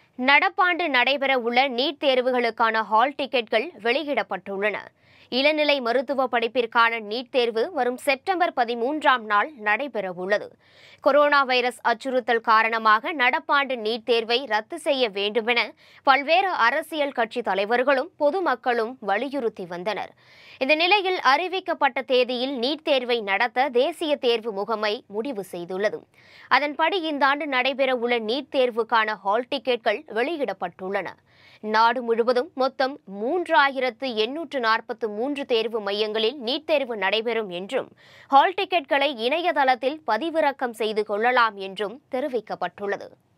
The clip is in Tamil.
நடப்பாண்டு நடைபெற உள்ள நீட் தேர்வுகளுக்கான ஹால் டிக்கெட்கள் வெளியிடப்பட்டுள்ளன இளநிலை மருத்துவ படிப்பிற்கான நீட் தேர்வு வரும் செப்டம்பர் பதிமூன்றாம் நாள் நடைபெறவுள்ளது கொரோனா வைரஸ் அச்சுறுத்தல் காரணமாக நடப்பாண்டு நீட் தேர்வை ரத்து செய்ய வேண்டுமென பல்வேறு அரசியல் கட்சி தலைவர்களும் பொதுமக்களும் வலியுறுத்தி வந்தனர் இந்த நிலையில் அறிவிக்கப்பட்ட தேதியில் நீட் தேர்வை நடத்த தேசிய தேர்வு முகமை முடிவு செய்துள்ளது அதன்படி இந்த ஆண்டு நடைபெறவுள்ள நீட் தேர்வுக்கான ஹால் டிக்கெட்கள் வெளியிடப்பட்டுள்ளன நாடு முழுவதும் மொத்தம் மூன்றாயிரத்து எண்ணூற்று நாற்பத்து மூன்று தேர்வு மையங்களில் நீட் தேர்வு நடைபெறும் என்றும் ஹால் டிக்கெட்களை இணையதளத்தில் பதிவிறக்கம் செய்து கொள்ளலாம் என்றும் தெரிவிக்கப்பட்டுள்ளது